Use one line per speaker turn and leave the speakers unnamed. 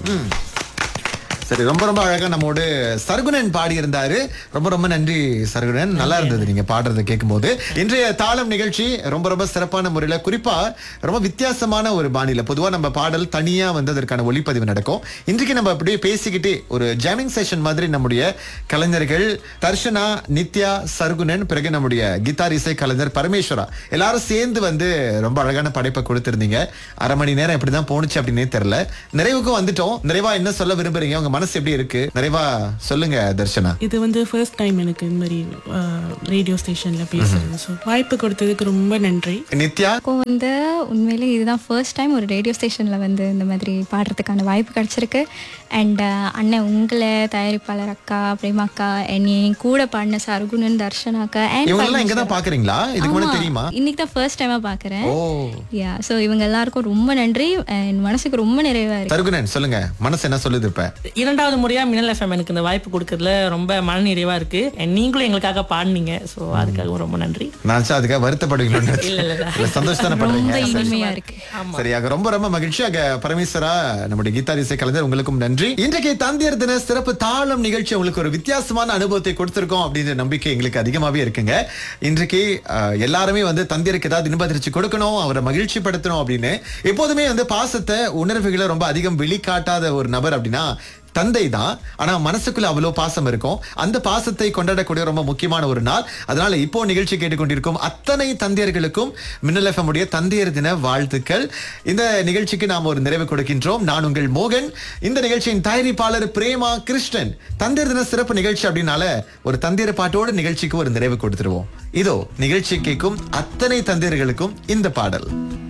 சரி ரொம்ப ரொம்ப அழகா நம்மோடு சர்குணன் பாடி இருந்தாரு ரொம்ப ரொம்ப நன்றி சர்குணன் நல்லா இருந்தது நீங்க பாடுறதை கேட்கும்போது இன்றைய தாளம் நிகழ்ச்சி ரொம்ப ரொம்ப சிறப்பான முறையில குறிப்பா ரொம்ப வித்தியாசமான ஒரு பாணியில பொதுவா நம்ம பாடல் தனியா வந்து அதற்கான ஒளிப்பதிவு நடக்கும் இன்றைக்கு நம்ம அப்படியே பேசிக்கிட்டே ஒரு ஜாமிங் செஷன் மாதிரி நம்முடைய கலைஞர்கள் தர்ஷனா நித்யா சர்குணன் பிறகு நம்முடைய கிட்டார் இசை கலைஞர் பரமேஸ்வரா எல்லாரும் சேர்ந்து வந்து ரொம்ப அழகான படைப்பை கொடுத்திருந்தீங்க அரை மணி நேரம் எப்படிதான் போணுச்சு அப்படின்னே தெரியல நிறைவுக்கும் வந்துட்டோம் நிறைவா என்ன சொல்ல விரும்புறீங்க உங்க மனசு எப்படி இருக்கு நிறைவா சொல்லுங்க தர்ஷனா
இது வந்து ஃபர்ஸ்ட் டைம் எனக்கு இந்த மாதிரி ரேடியோ ஸ்டேஷன்ல பேசுறது ஸோ வாய்ப்பு கொடுத்ததுக்கு ரொம்ப நன்றி
நித்யா
இப்போ வந்து உண்மையிலே இதுதான் ஃபர்ஸ்ட் டைம் ஒரு ரேடியோ ஸ்டேஷனில் வந்து இந்த மாதிரி பாடுறதுக்கான வாய்ப்பு கிடச்சிருக்கு அண்ட் அண்ணன் உங்களை தயாரிப்பாளர் அக்கா பிரேமா அக்கா என்னை என் கூட பாடின சர்குணன் தர்ஷனா அக்கா
இவங்க எல்லாம்
and
இங்க தான் பாக்குறீங்களா இதுக்கு முன்னாடி தெரியுமா
இன்னைக்கு தான் ஃபர்ஸ்ட் டைமாக பார்க்குறேன்
ஓ
யா ஸோ இவங்க எல்லாருக்கும் ரொம்ப நன்றி என் மனசுக்கு ரொம்ப நிறைவாக இருக்கு
சர்குணன் சொல்லுங்க மனசு என்ன சொல்லுது இப்ப
இரண்டாவது முறையா மின்னல் எஃப்எம் எனக்கு இந்த வாய்ப்பு கொடுக்கறதுல ரொம்ப மனநிறைவா இருக்கு And நீங்களும் எங்களுக்காக பாடினீங்க ஸோ அதுக்காகவும் ரொம்ப நன்றி
நான் அதுக்காக வருத்தப்படுவீங்களோன்னு
இல்ல, இல்ல.
இல்ல, சந்தோஷம் தானே
ரொம்ப
படுறீங்க
இனிமையாக இருக்கு
சரியாக ரொம்ப ரொம்ப மகிழ்ச்சி அங்க பரமேஸ்வரா நம்முடைய கீதார் இசை கலைஞர் உங்களுக்கும் நன்றி இன்றைக்கு தந்தையர் தின சிறப்பு தாளம் நிகழ்ச்சி உங்களுக்கு ஒரு வித்தியாசமான அனுபவத்தை கொடுத்திருக்கோம் அப்படின்ற நம்பிக்கை எங்களுக்கு அதிகமாவே இருக்குங்க இன்றைக்கு அஹ், எல்லாருமே வந்து தந்தையருக்கு ஏதாவது இன்பதிர்ச்சி கொடுக்கணும் அவரை மகிழ்ச்சி படுத்தணும் அப்படின்னு எப்போதுமே வந்து பாசத்தை உணர்வுகளை ரொம்ப அதிகம் வெளிக்காட்டாத ஒரு நபர் அப்படின்னா தந்தை தான் ஆனா மனசுக்குள்ள அவ்வளவு பாசம் இருக்கும் அந்த பாசத்தை கொண்டாடக்கூடிய ரொம்ப முக்கியமான ஒரு நாள் அதனால இப்போ நிகழ்ச்சி கேட்டுக்கொண்டிருக்கும் அத்தனை தந்தையர்களுக்கும் மின்னல் எஃப்எம் உடைய தந்தையர் தின வாழ்த்துக்கள் இந்த நிகழ்ச்சிக்கு நாம் ஒரு நிறைவு கொடுக்கின்றோம் நான் உங்கள் மோகன் இந்த நிகழ்ச்சியின் தயாரிப்பாளர் பிரேமா கிருஷ்ணன் தந்தையர் தின சிறப்பு நிகழ்ச்சி அப்படின்னால ஒரு தந்தையர் பாட்டோடு நிகழ்ச்சிக்கு ஒரு நிறைவு கொடுத்துருவோம் இதோ நிகழ்ச்சி கேட்கும் அத்தனை தந்தையர்களுக்கும் இந்த பாடல்